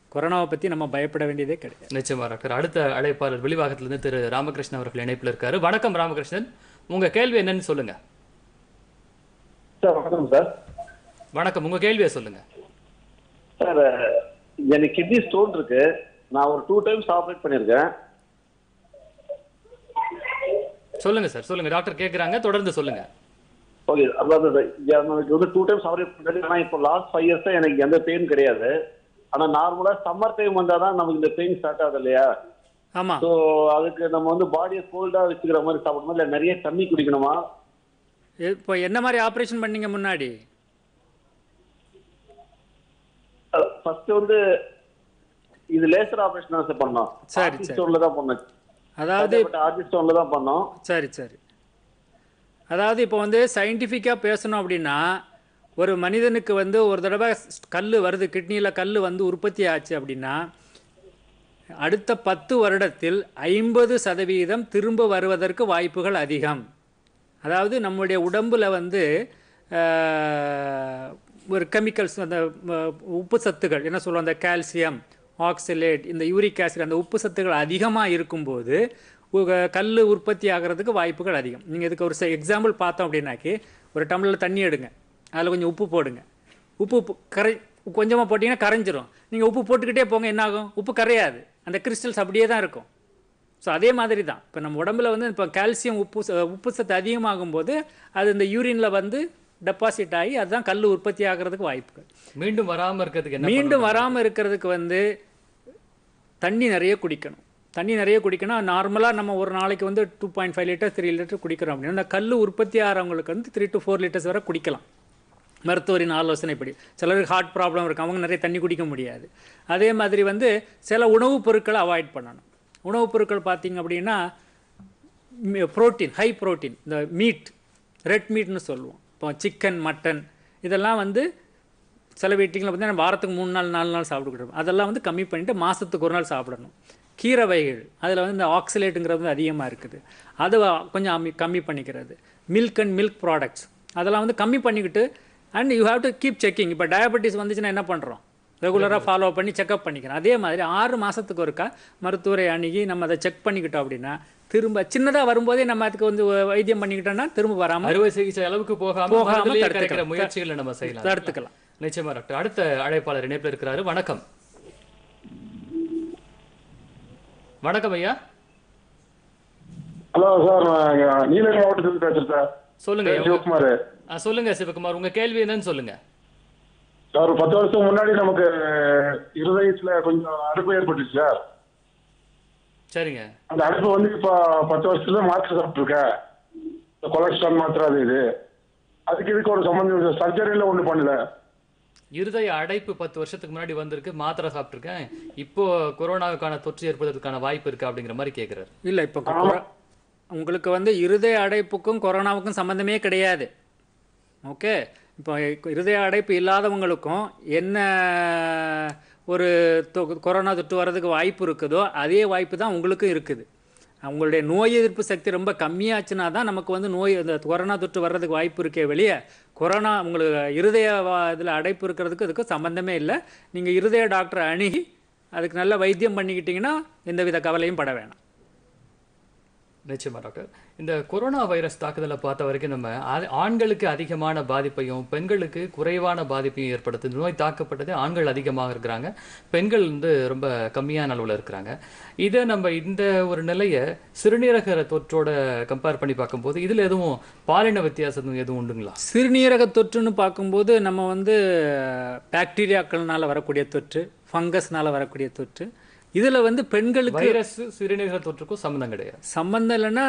கொரோனாவை பற்றி நம்ம பயப்பட வேண்டியதே கிடையாது நிச்சயமா டாக்டர் அடுத்த அழைப்பாளர் வெளிவாகத்திலிருந்து திரு ராமகிருஷ்ணன் அவர்கள் இணைப்பில் இருக்காரு வணக்கம் ராமகிருஷ்ணன் உங்க கேள்வி என்னன்னு சொல்லுங்க சார் வணக்கம் சார் வணக்கம் உங்க கேள்வியை சொல்லுங்க சார் எனக்கு கிட்னி ஸ்டோன் இருக்கு நான் ஒரு டூ டைம்ஸ் ஆப்ரேட் பண்ணியிருக்கேன் சொல்லுங்க சார் சொல்லுங்க டாக்டர் கேக்குறாங்க தொடர்ந்து சொல்லுங்க ஓகே அதாவது எனக்கு வந்து டூ டைம்ஸ் ஆப்ரேட் பண்ணிருக்கேன் ஆனால் இப்போ லாஸ்ட் ஃபைவ் இயர்ஸாக எனக்கு எந்த பெயின் கிடையாது ஆனால் நார்மலாக சம்மர் டைம் வந்தால் தான் நமக்கு இந்த பெயின் ஸ்டார்ட் ஆகுது இல்லையா ஆமாம் ஸோ அதுக்கு நம்ம வந்து பாடியை கோல்டாக வச்சுக்கிற மாதிரி சாப்பிடணுமா இல்லை நிறைய தண்ணி குடிக்கணுமா இப்போ என்ன மாதிரி ஆப்ரேஷன் பண்ணீங்க முன்னாடி ஃபர்ஸ்ட் வந்து இது லேசர் ஆப்ரேஷன் தான் சார் பண்ணோம் சரி, சரி. ஸ்டோன்ல தான் பண்ணோம் அதாவது ஆர்டி ஸ்டோன்ல தான் பண்ணோம் சரி சரி அதாவது இப்போ வந்து சயின்டிஃபிக்காக பேசணும் அப்படின்னா ஒரு மனிதனுக்கு வந்து ஒரு தடவை கல் வருது கிட்னியில் கல் வந்து உற்பத்தி ஆச்சு அப்படின்னா அடுத்த பத்து வருடத்தில் ஐம்பது சதவீதம் திரும்ப வருவதற்கு வாய்ப்புகள் அதிகம் அதாவது நம்முடைய உடம்புல வந்து ஆஹ், ஒரு கெமிக்கல்ஸ் அந்த ம- உப்பு சத்துக்கள் என்ன சொல்லுவோம் அந்த கால்சியம் ஆக்சிலேட் இந்த யூரிக் ஆசிட் அந்த உப்பு சத்துக்கள் அதிகமாக இருக்கும்போது கல் உற்பத்தி ஆகிறதுக்கு வாய்ப்புகள் அதிகம் நீங்கள் இதுக்கு ஒரு எக்ஸாம்பிள் பார்த்தோம் அப்படின்னாக்கி ஒரு டம்ளர் தண்ணி எடுங்க அதில் கொஞ்சம் உப்பு போடுங்க உப்பு போ- கரை கொஞ்சமாக போட்டிங்கன்னா கரைஞ்சிரும் நீங்கள் உப்பு போட்டுக்கிட்டே போங்க என்ன ஆகும் உப்பு கரையாது அந்த கிறிஸ்டல்ஸ் அப்படியே தான் இருக்கும் ஸோ அதே மாதிரி தான் இப்போ நம்ம உடம்புல வந்து இப்போ கால்சியம் உப்பு ச- உப்பு சத்து அதிகமாகும் போது அது இந்த யூரினில் வந்து டெபாசிட் ஆகி அதுதான் கல் உற்பத்தி ஆகிறதுக்கு வாய்ப்புகள் மீண்டும் வராம இருக்கிறதுக்கு என்ன மீண்டும் வராமல் இருக்கிறதுக்கு வந்து தண்ணி நிறைய குடிக்கணும் தண்ணி நிறைய குடிக்கணும் நார்மலாக நம்ம ஒரு நாளைக்கு வந்து two point five litre three litre குடிக்கிறோம் அப்படின்னா அந்த கல் உற்பத்தி ஆகிறவங்களுக்கு வந்து த்ரீ டு ஃபோர் லிட்டர்ஸ் வரை குடிக்கலாம் மருத்துவரின் ஆலோசனைப்படி சிலருக்கு ஹார்ட் ப்ராப்ளம் இருக்கு அவங்க நிறைய தண்ணி குடிக்க முடியாது அதே மாதிரி வந்து சில உணவுப் பொருட்களை அவாய்ட் பண்ணணும் உணவுப் பொருட்கள் பார்த்தீங்க அப்படின்னா புரோட்டீன் ஹை புரோட்டீன் இந்த மீட் ரெட் மீட்னு சொல்லுவோம் இப்போ சிக்கன் மட்டன் இதெல்லாம் வந்து சில வீட்டிங்களில் பார்த்தீங்கன்னா வாரத்துக்கு மூணு நாள் நாலு நாள் சாப்பிட்டுக்கிட்டோம் அதெல்லாம் வந்து கம்மி பண்ணிவிட்டு மாதத்துக்கு ஒரு நாள் சாப்பிடணும் கீரை வகைகள் அதில் வந்து இந்த ஆக்சிலேட்டுங்கிறது வந்து அதிகமாக இருக்குது அதை வ- கொஞ்சம் அம்மி கம்மி பண்ணிக்கிறது மில்க் அண்ட் மில்க் ப்ராடக்ட்ஸ் அதெல்லாம் வந்து கம்மி பண்ணிக்கிட்டு and you have to keep checking இப்போ டயபெட்டிஸ் வந்துச்சுன்னா என்ன பண்ணுறோம் ரெகுலராக ஃபாலோ பண்ணி செக்அப் பண்ணிக்கிறோம் அதே மாதிரி ஆறு மாதத்துக்கு ஒருக்கா மருத்துவரை அணுகி நம்ம அதை செக் பண்ணிக்கிட்டோம் அப்படின்னா திரும்ப சின்னதாக வரும்போதே நம்ம அதுக்கு வந்து வைத்தியம் பண்ணிக்கிட்டோம்னா திரும்ப வராமல் அறுவை சிகிச்சை அளவுக்கு போகாம போகாம மருந்துலயே தடுத்துக்கலாம். கிடைக்கிற முயற்சிகளை நம்ம செய்யலாம் தடுத்துக்கலாம் நிச்சயமா டாக்டர் அடுத்த அழைப்பாளர் இணைப்பில் இருக்கிறாரு வணக்கம் வணக்கம் ஐயா ஹலோ சார் நான் நீலகிரி மாவட்டத்திலிருந்து பேசுறேன் சார் சொல்லுங்க ஐயா. சிவகுமார் ஆ, சொல்லுங்க சிவகுமார் உங்க கேள்வி என்னன்னு சொல்லுங்க சார் ஒரு பத்து வருஷம் முன்னாடி நமக்கு இருதயத்துல கொஞ்சம் அடைப்பு ஏற்பட்டுச்சு சார் சரிங்க அந்த அடைப்பு வந்து இப்போ பத்து வருஷத்துல மாத்திரை சாப்பிட்டுருக்கேன் இந்த கொலஸ்ட்ரால் மாத்திரை அது இது அதுக்கு இதுக்கு ஒரு சம்பந்தம் சர்ஜரியில் ஒன்றும் பண்ணல இருதய அடைப்பு பத்து வருஷத்துக்கு முன்னாடி வந்திருக்கு மாத்திரை சாப்பிட்டிருக்கேன் இப்போ கொரோனாவுக்கான தொற்று ஏற்படுறதுக்கான வாய்ப்பு இருக்கு அப்படிங்கிற மாதிரி கேட்கிறாரு இல்லை இப்போ கொரோ- உங்களுக்கு வந்து இருதய அடைப்புக்கும் கொரோனாவுக்கும் சம்மந்தமே கிடையாது ஓகே இப்போ இருதய அடைப்பு இல்லாதவங்களுக்கும் என்ன ஒரு தொ- கொரோனா தொற்று வர்றதுக்கு வாய்ப்பு இருக்குதோ அதே வாய்ப்பு தான் உங்களுக்கும் இருக்குது உங்களுடைய நோய் எதிர்ப்பு சக்தி ரொம்ப கம்மியாச்சுன்னா தான் நமக்கு வந்து நோய் இந்த கொரோனா தொற்று வர்றதுக்கு வாய்ப்பு இருக்கே வெளியே கொரோனா உங்களுக்கு இருதய இதில் அடைப்பு இருக்கிறதுக்கு அதுக்கு சம்மந்தமே இல்லை நீங்கள் இருதய டாக்டரை அணுகி அதுக்கு நல்ல வைத்தியம் பண்ணிக்கிட்டிங்கன்னா எந்தவித கவலையும் பட வேணாம் நிச்சயமா டாக்டர் இந்த கொரோனா வைரஸ் தாக்குதலை பார்த்த வரைக்கும் நம்ம ஆ- ஆண்களுக்கு அதிகமான பாதிப்பையும் பெண்களுக்கு குறைவான பாதிப்பையும் ஏற்படுத்துது நோய் தாக்கப்பட்டது ஆண்கள் அதிகமாக இருக்கிறாங்க பெண்கள் வந்து ரொம்ப கம்மியான அளவில் இருக்கிறாங்க இதை நம்ம இந்த ஒரு நிலையை சிறுநீரக தொற்றோட கம்பேர் பண்ணி பார்க்கும்போது இதில் எதுவும் பாலின வித்தியாசம் எதுவும் உண்டுங்களா சிறுநீரக தொற்றுன்னு பார்க்கும்போது நம்ம வந்து பாக்டீரியாக்கள்னால வரக்கூடிய தொற்று ஃபங்கஸ்னால வரக்கூடிய தொற்று இதில் வந்து பெண்களுக்கு வைரஸ் சிறுநீரக தொற்றுக்கும் சம்மந்தம் கிடையாது சம்பந்தம் இல்லைன்னா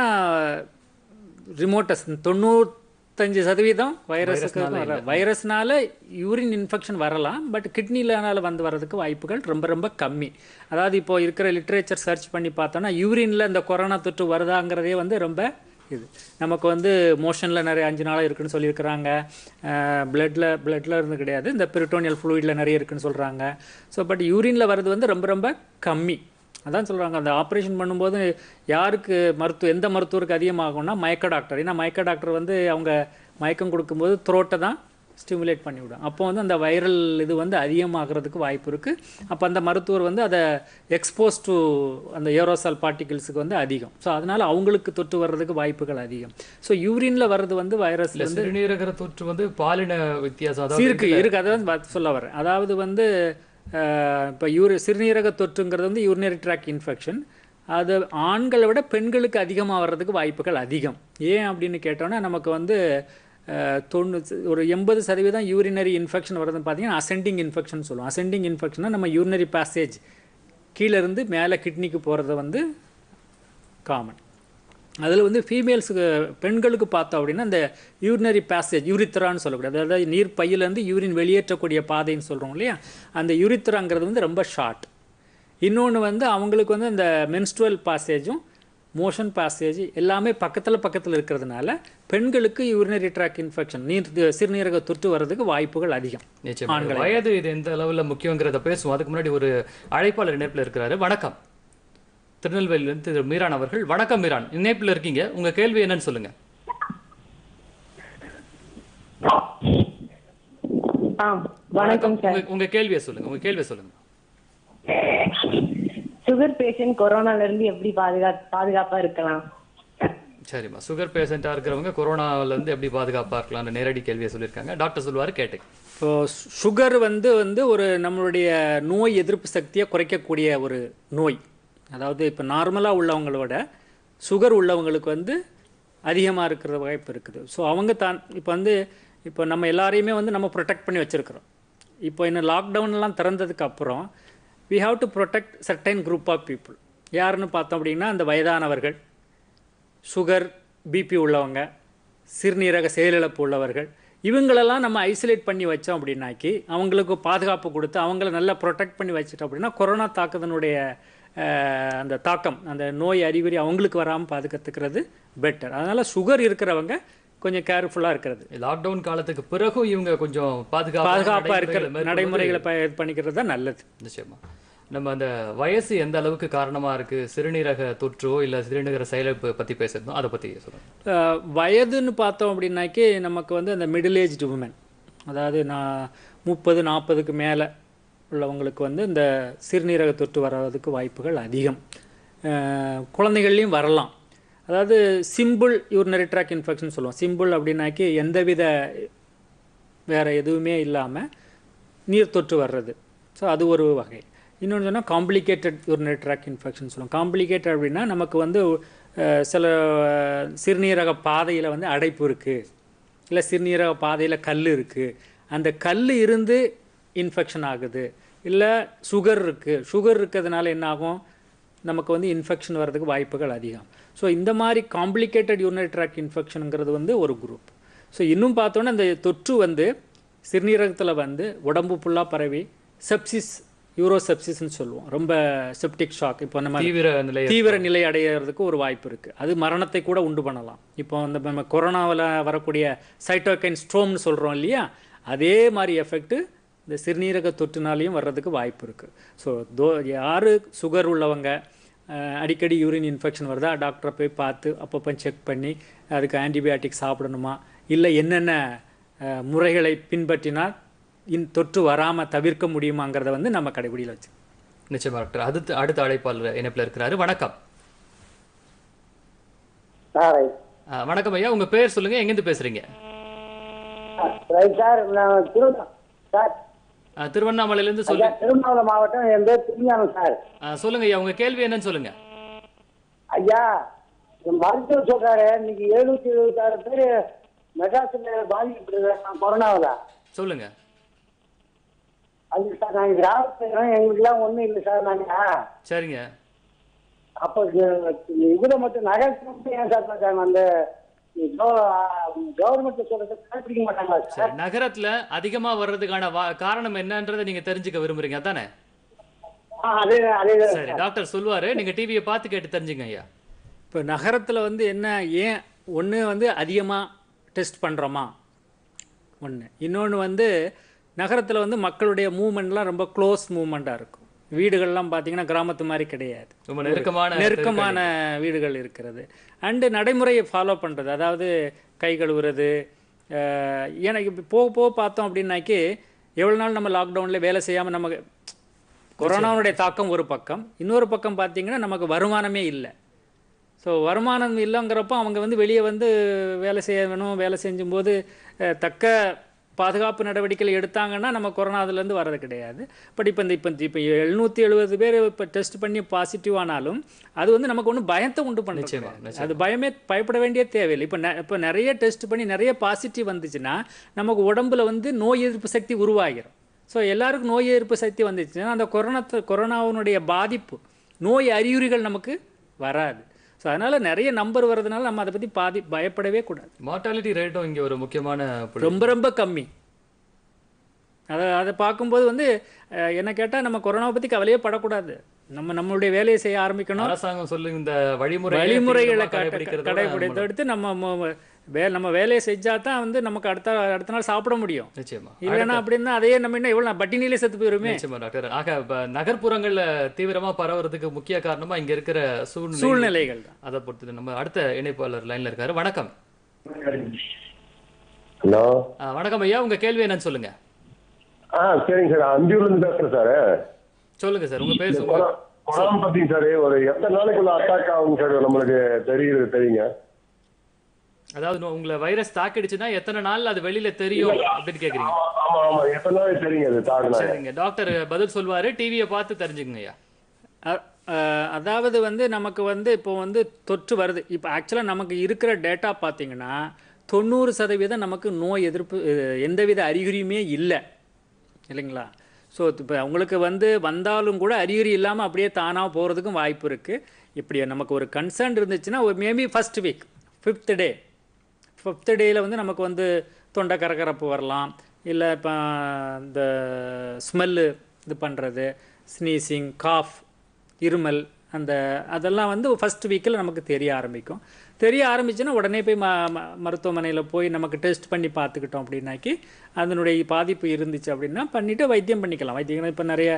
ரிமோட்டஸ் தொண்ணூத்தஞ்சு சதவீதம் வைரஸுக்கு வர வைரஸ்னால யூரின் இன்ஃபெக்ஷன் வரலாம் பட் கிட்னிலனால வந்து வர்றதுக்கு வாய்ப்புகள் ரொம்ப ரொம்ப கம்மி அதாவது இப்போ இருக்கிற லிட்ரேச்சர் சர்ச் பண்ணி பார்த்தோன்னா யூரின்ல இந்த கொரோனா தொற்று வருதாங்கிறதே வந்து ரொம்ப இது நமக்கு வந்து மோஷனில் நிறைய அஞ்சு நாளாக இருக்குன்னு சொல்லியிருக்கிறாங்க பிளட்டில் பிளட்டில் இருந்து கிடையாது இந்த பெரிட்டோனியல் ஃப்ளூயிடில் நிறைய இருக்குன்னு சொல்கிறாங்க ஸோ பட் யூரினில் வர்றது வந்து ரொம்ப ரொம்ப கம்மி அதான் சொல்கிறாங்க அந்த ஆப்ரேஷன் பண்ணும்போது யாருக்கு மருத்துவ எந்த மருத்துவருக்கு அதிகமாகும்னா மயக்க டாக்டர் ஏன்னா மயக்க டாக்டர் வந்து அவங்க மயக்கம் கொடுக்கும்போது த்ரோட்டை தான் ஸ்டிமுலேட் பண்ணிவிடும் அப்போ வந்து அந்த வைரல் இது வந்து அதிகமாகிறதுக்கு வாய்ப்பு இருக்குது அப்போ அந்த மருத்துவர் வந்து அதை எக்ஸ்போஸ் டு அந்த ஏரோசால் பார்ட்டிகிள்ஸுக்கு வந்து அதிகம் ஸோ அதனால் அவங்களுக்கு தொற்று வர்றதுக்கு வாய்ப்புகள் அதிகம் ஸோ யூரினில் வர்றது வந்து வைரஸ் இல்ல சிறுநீரக தொற்று வந்து பாலின வித்தியாசம் அதாவது இருக்கு இருக்கு அதை வந்து பார்த்து சொல்ல வரேன் அதாவது வந்து இப்போ யூரி சிறுநீரக தொற்றுங்கிறது வந்து யூரினரி ட்ராக் இன்ஃபெக்ஷன் அது ஆண்களை விட பெண்களுக்கு அதிகமாக வர்றதுக்கு வாய்ப்புகள் அதிகம் ஏன் அப்படின்னு கேட்டோன்னா நமக்கு வந்து அஹ், தொண்ணூறு ஒரு எண்பது சதவீதம் யூரினரி இன்ஃபெக்ஷன் வர்றதுன்னு பார்த்தீங்கன்னா அசெண்டிங் இன்ஃபெக்ஷன் சொல்லுவோம் அசெண்டிங் இன்ஃபெக்ஷனா நம்ம யூரினரி பேசேஜ் கீழேருந்து மேலே கிட்னிக்கு போகிறத வந்து காமன் அதில் வந்து ஃபீமேல்ஸுக்கு பெண்களுக்கு பார்த்தோம் அப்படின்னா அந்த யூரினரி பேசேஜ் யூரித்ரான்னு சொல்லக்கூடாது அதாவது நீர் பையிலேருந்து யூரின் வெளியேற்றக்கூடிய பாதைன்னு சொல்கிறோம் இல்லையா அந்த யூரித்ராங்கிறது வந்து ரொம்ப ஷார்ட் இன்னொன்று வந்து அவங்களுக்கு வந்து அந்த மென்ஸ்ட்ரல் பாசேஜும் மோஷன் பாசேஜ் எல்லாமே பக்கத்தில் பக்கத்தில் இருக்கிறதுனால பெண்களுக்கு யூரினரி ட்ராக் இன்ஃபெக்ஷன் நீர் சிறுநீரக தொற்று வர்றதுக்கு வாய்ப்புகள் அதிகம் நிச்சயமா வயது இது எந்த அளவுல முக்கியங்கிறத பேசுவோம் அதுக்கு முன்னாடி ஒரு அழைப்பாளர் இணைப்புல இருக்கிறாரு வணக்கம் திருநெல்வேலியிலிருந்து திரு மீரான் அவர்கள் வணக்கம் மீரான் இணைப்புல இருக்கீங்க உங்க கேள்வி என்னன்னு சொல்லுங்க ஆ வணக்கம் சார் உங்க- உங்க கேள்வியை சொல்லுங்க உங்க கேள்வியை சொல்லுங்க சுகர் பேஷண்ட் கொரோனால இருந்து எப்படி பாதுகா பாதுகாப்பா இருக்கலாம் சரிம்மா சுகர் பேஷண்டா இருக்கிறவங்க கொரோனால இருந்து எப்படி பாதுகாப்பா இருக்கலாம்னு நேரடி கேள்வியை சொல்லியிருக்காங்க டாக்டர் சொல்லுவாரு கேட்டுங்க இப்போ சுகர் வந்து வந்து ஒரு நம்மளுடைய நோய் எதிர்ப்பு சக்தியை குறைக்கக்கூடிய ஒரு நோய் அதாவது இப்போ நார்மலாக உள்ளவங்களோட சுகர் உள்ளவங்களுக்கு வந்து அதிகமாக இருக்கிற வாய்ப்பு இருக்குது ஸோ அவங்க தான் இப்போ வந்து இப்போ நம்ம எல்லாரையுமே வந்து நம்ம ப்ரொடெக்ட் பண்ணி வச்சுருக்கிறோம் இப்போ இன்னும் லாக்டவுன்லாம் திறந்ததுக்கு அப்புறம் we have to protect certain group of people யாருன்னு பார்த்தோம் அப்படின்னா அந்த வயதானவர்கள் சுகர் பிபி உள்ளவங்க சிறுநீரக செயலிழப்பு உள்ளவர்கள் இவங்களெல்லாம் நம்ம ஐசோலேட் பண்ணி வச்சோம் அப்படின்னாக்கி அவங்களுக்கு பாதுகாப்பு கொடுத்து அவங்கள நல்லா ப்ரொடெக்ட் பண்ணி வச்சுட்டோம் அப்படின்னா கொரோனா தாக்குதனுடைய அஹ், அந்த தாக்கம் அந்த நோய் அறிகுறி அவங்களுக்கு வராமல் பாதுகாத்துக்கிறது பெட்டர் அதனால் சுகர் இருக்கிறவங்க கொஞ்சம் கேர்ஃபுல்லாக இருக்கிறது லாக்டவுன் காலத்துக்கு பிறகும் இவங்க கொஞ்சம் பாதுகாப்பா பாதுகாப்பாக இருக்கிற நடைமுறைகளை நடைமுறைகளை ப இது பண்ணிக்கிறது தான் நல்லது நிச்சயமா நம்ம அந்த வயசு எந்த அளவுக்கு காரணமா இருக்கு சிறுநீரக தொற்றோ இல்ல சிறுநீரக செயலிழப்பு பத்தி பேசிருந்தோம் அதை பத்தி சொல்லுங்க அஹ், வயதுன்னு பார்த்தோம் அப்படின்னாக்கி நமக்கு வந்து அந்த மிடில் ஏஜ்டு உமன் அதாவது நான் முப்பது நாற்பதுக்கு மேலே உள்ளவங்களுக்கு வந்து இந்த சிறுநீரக தொற்று வர்றதுக்கு வாய்ப்புகள் அதிகம் அஹ், குழந்தைகள்லையும் வரலாம் அதாவது சிம்பிள் யூரினரி ட்ராக் இன்ஃபெக்ஷன் சொல்லுவோம் சிம்பிள் அப்படின்னாக்கி எந்தவித வேறு எதுவுமே இல்லாமல் நீர் தொற்று வர்றது ஸோ அது ஒரு வகை இன்னொன்று சொன்னால் காம்ப்ளிகேட்டட் யூரினரி ட்ராக் இன்ஃபெக்ஷன் சொல்லுவோம் காம்ப்ளிகேட்டட் அப்படின்னா நமக்கு வந்து அஹ், சில அஹ், சிறுநீரக பாதையில் வந்து அடைப்பு இருக்குது இல்லை சிறுநீரக பாதையில் கல் இருக்குது அந்த கல் இருந்து இன்ஃபெக்ஷன் ஆகுது இல்லை சுகர் இருக்குது சுகர் இருக்கிறதுனால என்ன ஆகும் நமக்கு வந்து இன்ஃபெக்ஷன் வர்றதுக்கு வாய்ப்புகள் அதிகம் ஸோ இந்த மாதிரி காம்ப்ளிகேட்டட் யூரினரி ட்ராக் இன்ஃபெக்ஷனுங்கிறது வந்து ஒரு குரூப் ஸோ இன்னும் பார்த்தோன்னா இந்த தொற்று வந்து சிறுநீரகத்தில் வந்து உடம்பு ஃபுல்லாக பரவி செப்சிஸ் யூரோ செப்சிஸ்ன்னு சொல்லுவோம் ரொம்ப செப்டிக் ஷாக் இப்போ நம்ம தீவிர நிலை தீவிர நிலை அடையிறதுக்கு ஒரு வாய்ப்பு இருக்குது அது மரணத்தை கூட உண்டு பண்ணலாம் இப்போ அந்த நம்ம கொரோனாவில் வரக்கூடிய சைட்டோகைன் ஸ்ட்ரோம்னு சொல்கிறோம் இல்லையா அதே மாதிரி எஃபெக்ட்டு இந்த சிறுநீரக தொற்றுனாலையும் வர்றதுக்கு வாய்ப்பு இருக்குது ஸோ தோ யார் சுகர் உள்ளவங்க அஹ், அடிக்கடி யூரின் இன்ஃபெக்ஷன் வருதா டாக்டரை போய் பார்த்து அப்பப்போ செக் பண்ணி அதுக்கு ஆன்டிபயாட்டிக் சாப்பிடணுமா இல்லை என்னென்ன அஹ், முறைகளை பின்பற்றினால் இன் தொற்று வராமல் தவிர்க்க முடியுமாங்கிறத வந்து நம்ம கடைபிடியில் வச்சு நிச்சயமா டாக்டர் அடுத்து அடுத்த அழைப்பாளர் இணைப்புல இருக்கிறாரு வணக்கம் சார் ஆ, வணக்கம் ஐயா உங்க பேர் சொல்லுங்க எங்கிருந்து பேசுறீங்க ரைட் சார் நான் திருவண்ணா சார் ஆ, திருவண்ணாமலையில இருந்து ஐயா சொல்லு திருவண்ணாமலை மாவட்டம் என் பேர் திருஞானம் சார் ஆ, சொல்லுங்க ஐயா உங்க கேள்வி என்னன்னு சொல்லுங்க ஐயா இந்த மருத்துவர் சொல்றாரு இன்னைக்கு எழுநூத்தி எழுபத்தாறு பேர் மெட்ராஸ்ல பாதிக்கப்பட்டிருக்காங்க கொரோனாவில் சொல்லுங்க அது சார் நாங்கள் கிராமத்துல இருக்கிறோம் எங்களுக்குலாம் ஒன்றும் இல்லை சார் நாங்கள் சரிங்க அப்போ இதில் மட்டும் நகரத்துல மட்டும் ஏன் சார் பார்த்தாங்க அந்த கவர்மெண்ட் சொல்றது கடைப்பிடிக்க மாட்டாங்களா சார் சரி நகரத்துல அதிகமா வர்றதுக்கான வா- காரணம் என்னன்றதை நீங்க தெரிஞ்சுக்க விரும்புறீங்க அதானே ஆ அதே அதே தான் சரி டாக்டர் சொல்லுவாரு நீங்க டிவியை பார்த்து கேட்டு தெரிஞ்சுங்க ஐயா இப்போ நகரத்தில் வந்து என்ன ஏன் ஒன்று வந்து அதிகமாக டெஸ்ட் பண்ணுறோமா ஒன்று இன்னொன்று வந்து நகரத்தில் வந்து மக்களுடைய மூமெண்ட்லாம் ரொம்ப க்ளோஸ் மூமெண்ட்டாக இருக்கும் வீடுகள்லாம் பார்த்தீங்கன்னா கிராமத்து மாதிரி கிடையாது ரொம்ப நெருக்கமான நெருக்கமான வீடுகள் இருக்கிறது அண்டு நடைமுறையை ஃபாலோ பண்ணுறது அதாவது கை கழுவுறது அஹ், எனக்கு இப்ப போக போக பார்த்தோம் அப்படின்னாக்கி எவ்வளோ நாள் நம்ம லாக்டவுனில் வேலை செய்யாமல் நமக்கு கொரோனாவுடைய தாக்கம் ஒரு பக்கம் இன்னொரு பக்கம் பார்த்தீங்கன்னா நமக்கு வருமானமே இல்லை ஸோ வருமானம் இல்லைங்கிறப்போ அவங்க வந்து வெளியே வந்து வேலை செய்ய வேணும் வேலை செஞ்சும்போது அஹ், தக்க பாதுகாப்பு நடவடிக்கைகள் எடுத்தாங்கன்னா நம்ம கொரோனா அதுலேருந்து வர்றது கிடையாது பட் இப்போ இந்த இப்போ இப்போ எழுநூற்றி எழுபது பேர் இப்போ டெஸ்ட் பண்ணி பாசிட்டிவ் ஆனாலும் அது வந்து நமக்கு ஒன்றும் பயத்தை உண்டு நிச்சயமா, பண்ணுறது அது பயமே பயப்பட வேண்டிய தேவையில்லை இப்போ நெ- இப்போ நிறைய டெஸ்ட் பண்ணி நிறைய பாசிட்டிவ் வந்துச்சுன்னா நமக்கு உடம்புல வந்து நோய் எதிர்ப்பு சக்தி உருவாகிரும் ஸோ எல்லாருக்கும் நோய் எதிர்ப்பு சக்தி வந்துச்சுன்னா அந்த கொரோனா கொரோனாவினுடைய பாதிப்பு நோய் அறிகுறிகள் நமக்கு வராது ஸோ அதனால் நிறைய நம்பர் வர்றதுனால நம்ம அதை பற்றி பாதி பயப்படவே கூடாது மார்ட்டாலிட்டி ரேட்டும் இங்க ஒரு முக்கியமான புள்ளி. ரொம்ப ரொம்ப கம்மி அதை அதை பார்க்கும்போது வந்து அஹ், என்ன கேட்டால் நம்ம கொரோனாவை பற்றி கவலையே படக்கூடாது நம்ம நம்மளுடைய வேலையை செய்ய ஆரம்பிக்கணும் அரசாங்கம் சொல்லும் இந்த வழிமுறை வழிமுறைகளை கடைபிடித்து எடுத்து நம்ம ம- வே நம்ம வேலையை செஞ்சா தான் வந்து நமக்கு அடுத்த அடுத்த நாள் சாப்பிட முடியும் நிச்சயமா இல்லைன்னா அப்படின்னா அதையே நம்ம என்ன எவ்வளோ பட்டினிலே செத்து போயிருமே நிச்சயமா டாக்டர் ஆக இப்ப நகர்ப்புறங்கள்ல தீவிரமா பரவுறதுக்கு முக்கிய காரணமா இங்க இருக்கிற சூழ்நிலை சூழ்நிலைகள் தான் அதை பொறுத்து நம்ம அடுத்த இணைப்பாளர் லைன்ல இருக்காரு வணக்கம் ஹலோ ஆ, வணக்கம் ஐயா உங்க கேள்வி என்னன்னு சொல்லுங்க ஆ சரிங்க சார் அந்தியூர்ல இருந்து பேசுறேன் சார் சொல்லுங்க சார் உங்க பேர் சொல்லுங்க கொரோனா கொரோனா பார்த்தீங்க சார் ஒரு எத்தனை நாளைக்குள்ள அட்டாக் ஆகும் சார் நம்மளுக்கு தெரியுது தெரியுங்க அதாவது நோ- உங்களை வைரஸ் தாக்கிடுச்சுன்னா எத்தனை நாள் அது வெளியில தெரியும் அப்படின்னு கேக்குறீங்க ஆமா ஆமா ஆமா எத்தனை நாளைக்கு தெரியுங்க அது தாக்குனா சரிங்க டாக்டர் பதில் சொல்வாரு டிவியை பார்த்து தெரிஞ்சுக்கங்க ஐயா அ- அஹ், அதாவது வந்து நமக்கு வந்து இப்போ வந்து தொற்று வருது இப்போ ஆக்சுவலாக நமக்கு இருக்கிற டேட்டா பார்த்தீங்கன்னா தொண்ணூறு சதவீதம் நமக்கு நோய் எதிர்ப்பு அஹ், எந்தவித அறிகுறியுமே இல்லை இல்லைங்களா ஸோ இப்போ உங்களுக்கு வந்து வந்தாலும் கூட அறிகுறி இல்லாமல் அப்படியே தானாக போகிறதுக்கும் வாய்ப்பு இருக்குது இப்படி நமக்கு ஒரு கன்சர்ன் இருந்துச்சுன்னா maybe first week fifth day fifth டேயில் வந்து நமக்கு வந்து தொண்டை கரகரப்பு வரலாம் இல்லை இப்போ இந்த ஸ்மெல்லு இது பண்ணுறது ஸ்னீசிங் காஃப் இருமல் அந்த அதெல்லாம் வந்து ஃபஸ்ட் வீக்கில் நமக்கு தெரிய ஆரம்பிக்கும் தெரிய ஆரம்பிச்சுன்னா உடனே போய் ம மருத்துவமனையில் போய் நமக்கு டெஸ்ட் பண்ணி பார்த்துக்கிட்டோம் அப்படின்னாக்கி அதனுடைய பாதிப்பு இருந்துச்சு அப்படின்னா பண்ணிவிட்டு வைத்தியம் பண்ணிக்கலாம் வைத்தியம் இப்போ நிறைய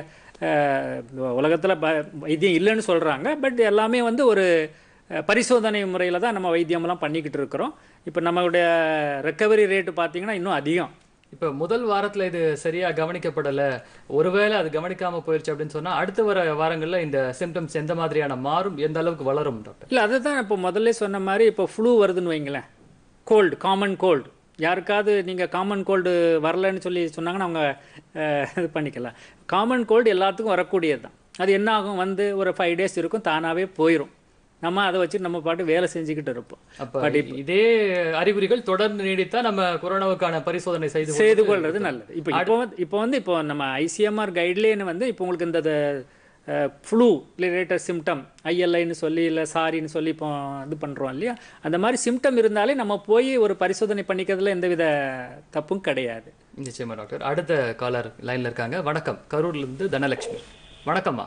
உலகத்தில் ப வைத்தியம் இல்லைன்னு சொல்கிறாங்க பட் எல்லாமே வந்து ஒரு அஹ், பரிசோதனை முறையில் தான் நம்ம வைத்தியமெல்லாம் பண்ணிக்கிட்டு இருக்கிறோம் இப்போ நம்மளுடைய ரெக்கவரி ரேட்டு பார்த்தீங்கன்னா இன்னும் அதிகம் இப்ப முதல் வாரத்துல இது சரியா கவனிக்கப்படல ஒருவேளை அது கவனிக்காம போயிருச்சு அப்படின்னு சொன்னா அடுத்த வர வாரங்கள்ல இந்த சிம்டம்ஸ் எந்த மாதிரியான மாறும் எந்த அளவுக்கு வளரும் டாக்டர் இல்லை அதுதான் இப்போ முதல்ல சொன்ன மாதிரி இப்போ ஃப்ளூ வருதுன்னு வைங்களேன் கோல்டு காமன் கோல்டு யாருக்காவது நீங்கள் காமன் கோல்டு வரலன்னு சொல்லி சொன்னாங்கன்னா அவங்க அஹ், இது பண்ணிக்கலாம் காமன் கோல்டு எல்லாத்துக்கும் வரக்கூடியது தான் அது என்ன ஆகும் வந்து ஒரு ஃபைவ் டேஸ் இருக்கும் தானாகவே போயிடும் நம்ம அதை வச்சு நம்ம பாட்டு வேலை செஞ்சுக்கிட்டு இருப்போம் அப்ப பட் இதே அறிகுறிகள் தொடர்ந்து நீடித்தா நம்ம கொரோனாவுக்கான பரிசோதனை செய்து செய்து கொள்வது கொள்வது நல்லது இப்போ இப்போ வந்து இப்போ வந்து இப்போ நம்ம ஐசிஎம்ஆர் கைட்லைன் வந்து இப்போ உங்களுக்கு இந்த ஃப்ளூ ரிலேட்டட் சிம்டம் ஐஎல்ஐன்னு சொல்லி இல்லை சாரின்னு சொல்லி இப்போ இது பண்ணுறோம் இல்லையா அந்த மாதிரி சிம்டம் இருந்தாலே நம்ம போய் ஒரு பரிசோதனை பண்ணிக்கிறதுல எந்தவித தப்பும் கிடையாது நிச்சயமா டாக்டர் அடுத்த காலர் லைன்ல இருக்காங்க வணக்கம் கரூர்ல இருந்து தனலட்சுமி வணக்கம்மா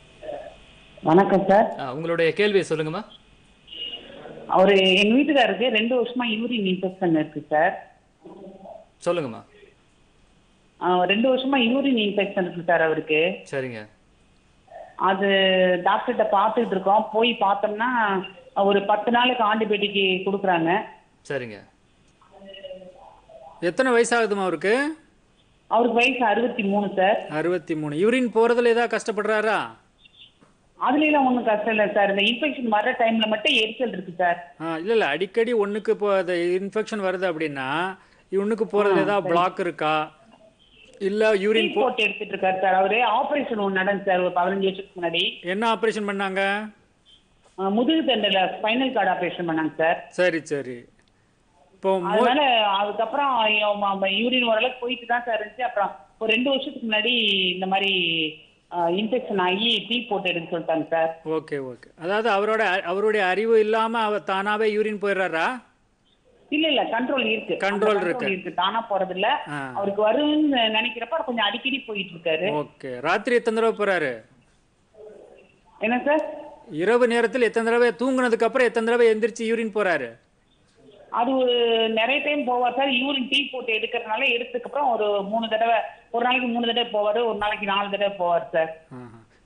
வணக்கம் சார் ஆ, உங்களுடைய கேள்வியை சொல்லுங்கம்மா அவரு எங்க வீட்டுக்காருக்கு ரெண்டு வருஷமா யூரின் இன்ஃபெக்ஷன் இருக்கு சார் சொல்லுங்கம்மா ஆஹ் ரெண்டு வருஷமா யூரின் இன்ஃபெக்ஷன் இருக்கு சார் அவருக்கு சரிங்க அது டாக்டர்கிட்ட பார்த்துட்டு இருக்கோம் போய் பார்த்தோம்னா ஒரு பத்து நாளுக்கு ஆன்டிபயோட்டிக் கொடுக்குறாங்க சரிங்க எத்தனை வயசாகுதுமா அவருக்கு அவருக்கு வயசு அறுபத்தி மூணு சார் அறுபத்தி மூணு யூரின் போகிறதுல ஏதாவது கஷ்டப்படுறாரா அதுல எல்லாம் ஒன்றும் கஷ்டம் இல்லை சார் இந்த இன்ஃபெக்ஷன் வர்ற டைம்ல மட்டும் எரிச்சல் இருக்கு சார் ஆ இல்லை இல்லை அடிக்கடி ஒன்றுக்கு இப்போ அது இன்ஃபெக்ஷன் வருது அப்படின்னா ஒன்றுக்கு போகிறதுல ஏதாவது பிளாக் இருக்கா இல்லை யூரின் போ போட்டு எடுத்துட்டு இருக்காரு சார் அவரு ஆபரேஷன் ஒன்று நடந்து சார் ஒரு பதினஞ்சு வருஷத்துக்கு முன்னாடி என்ன ஆப்ரேஷன் பண்ணாங்க ஆஹ் முதுகு தண்டில் ஸ்பைனல் கார்டு ஆபரேஷன் பண்ணாங்க சார் சரி சரி இப்போ மோ அதனால அதுக்கப்புறம் யூரின் ஓரளவுக்கு போயிட்டு தான் சார் இருந்துச்சு அப்புறம் ஒரு ரெண்டு வருஷத்துக்கு முன்னாடி இந்த மாதிரி இன்ஃபெக்ஷன் ஆகி டீ போட்டு எடுக்க சொல்லிட்டாங்க சார் ஓகே ஓகே அதாவது அவரோட அவருடைய அறிவு இல்லாமல் அவர் தானாகவே யூரின் போயிடுறாரா இல்ல இல்ல கண்ட்ரோல் இருக்கு Control அந்த இருக்கு. இருக்கு தானா போறது இல்ல ஆ. அவருக்கு வரும்னு நினைக்கிறப்ப கொஞ்சம் அடிக்கடி போயிட்டு இருக்காரு ஓகே ராத்திரி எத்தனை தடவை போகிறாரு என்ன சார் இரவு நேரத்தில் எத்தனை தடவை தூங்குனதுக்கு அப்புறம் எத்தனை தடவை எந்திரிச்சு யூரின் போகிறாரு அது ஒரு நிறைய டைம் போவார் சார் யூரின் டீ போட்டு எடுக்கிறதுனால எடுத்ததுக்கு அப்புறம் ஒரு மூணு தடவை ஒரு நாளைக்கு மூணு தடவை போவாரு ஒரு நாளைக்கு நாலு தடவை போவார் சார்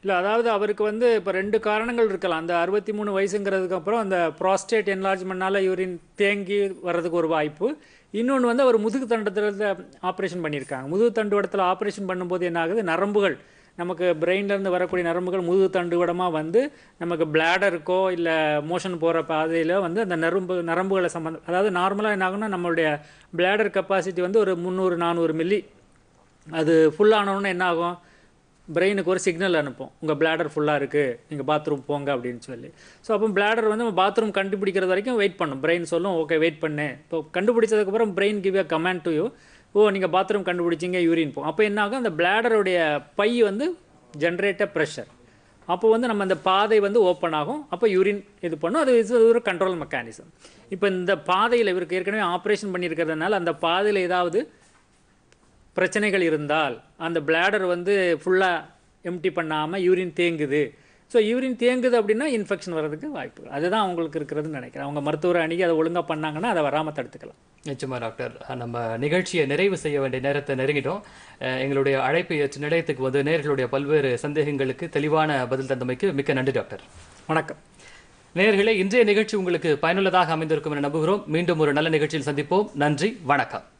இல்லை அதாவது அவருக்கு வந்து இப்போ ரெண்டு காரணங்கள் இருக்கலாம் அந்த அறுபத்தி மூணு வயசுங்கிறதுக்கு அப்புறம் அந்த ப்ராஸ்டேட் என்லார்ஜ்மெண்ட்னால யூரின் தேங்கி வர்றதுக்கு ஒரு வாய்ப்பு இன்னொன்று வந்து அவர் முதுகு தண்டத்தில் ஆப்ரேஷன் பண்ணியிருக்காங்க முதுகு தண்டுவடத்தில் ஆப்ரேஷன் பண்ணும்போது என்ன ஆகுது நரம்புகள் நமக்கு பிரெயின்லேருந்து வரக்கூடிய நரம்புகள் முதுகு தண்டுவடமாக வந்து நமக்கு பிளாடருக்கோ இல்லை மோஷன் போகிற பாதையில் வந்து அந்த நரம்பு நரம்புகளை சம்மந்தம் அதாவது நார்மலாக என்ன ஆகும்னா நம்மளுடைய பிளாடர் கெப்பாசிட்டி வந்து ஒரு முந்நூறு நானூறு மில்லி அது ஃபுல்லானோன்னு என்ன ஆகும் பிரெயினுக்கு ஒரு சிக்னல் அனுப்பும் உங்கள் பிளாடர் ஃபுல்லாக இருக்குது நீங்கள் பாத்ரூம் போங்க அப்படின்னு சொல்லி ஸோ அப்போ பிளாடர் வந்து நம்ம பாத்ரூம் கண்டுபிடிக்கிறது வரைக்கும் வெயிட் பண்ணும் பிரெயின் சொல்லும் ஓகே வெயிட் பண்ணு இப்போ கண்டுபிடிச்சதுக்கப்புறம் brain give a comment to you ஓ நீங்கள் பாத்ரூம் கண்டுபிடிச்சிங்க யூரின் போ அப்போ என்ன ஆகும் அந்த பிளாடருடைய பை வந்து ஜென்ரேட்ட ப்ரெஷர் அப்போ வந்து நம்ம அந்த பாதை வந்து ஓப்பன் ஆகும் அப்போ யூரின் இது பண்ணும் அது இது ஒரு கண்ட்ரோல் மெக்கானிசம் இப்போ இந்த பாதையில் இவருக்கு ஏற்கனவே ஆப்ரேஷன் பண்ணியிருக்கிறதுனால அந்த பாதையில் ஏதாவது பிரச்சனைகள் இருந்தால் அந்த பிளாடர் வந்து ஃபுல்லாக எம்டி பண்ணாமல் யூரின் தேங்குது ஸோ யூரின் தேங்குது அப்படின்னா இன்ஃபெக்ஷன் வர்றதுக்கு வாய்ப்பு அதுதான் அவங்களுக்கு இருக்கிறதுன்னு நினைக்கிறேன் அவங்க மருத்துவரை அணுகி அதை ஒழுங்காக பண்ணாங்கன்னா அதை வராமல் தடுத்துக்கலாம் நிச்சயமா டாக்டர் நம்ம நிகழ்ச்சியை நிறைவு செய்ய வேண்டிய நேரத்தை நெருங்கிட்டோம் அஹ் எங்களுடைய அழைப்பை ஏற்று நிலையத்துக்கு வந்து நேர்களுடைய பல்வேறு சந்தேகங்களுக்கு தெளிவான பதில் தந்தமைக்கு மிக்க நன்றி டாக்டர் வணக்கம் நேயர்களே இன்றைய நிகழ்ச்சி உங்களுக்கு பயனுள்ளதாக அமைந்திருக்கும் என நம்புகிறோம் மீண்டும் ஒரு நல்ல நிகழ்ச்சியில் சந்திப்போம் நன்றி வணக்கம்